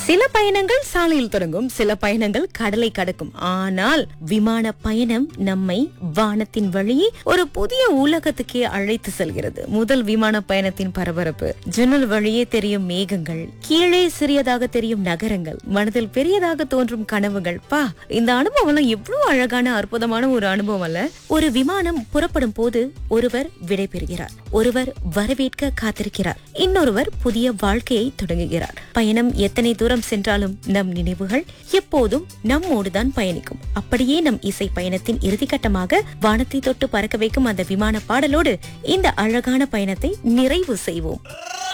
சில பயணங்கள் சாலையில் தொடங்கும் சில பயணங்கள் கடலை கடக்கும் ஆனால் விமான பயணம் நம்மை வானத்தின் வழியே ஒரு புதிய உலகத்துக்கே அழைத்து செல்கிறது முதல் விமான பயணத்தின் பரபரப்பு ஜன்னல் வழியே தெரியும் மேகங்கள் கீழே சிறியதாக தெரியும் நகரங்கள் மனதில் பெரியதாக தோன்றும் கனவுகள் பா இந்த அனுபவம் எவ்வளவு அழகான அற்புதமான ஒரு அனுபவம் அல்ல ஒரு விமானம் புறப்படும் போது ஒருவர் விடைபெறுகிறார் ஒருவர் வரவேற்க காத்திருக்கிறார் இன்னொருவர் புதிய வாழ்க்கையை தொடங்குகிறார் பயணம் எத்தனை தூரம் சென்றாலும் நம் நினைவுகள் எப்போதும் நம்மோடுதான் பயணிக்கும் அப்படியே நம் இசை பயணத்தின் இறுதிக்கட்டமாக வானத்தை தொட்டு பறக்க வைக்கும் அந்த விமான பாடலோடு இந்த அழகான பயணத்தை நிறைவு செய்வோம்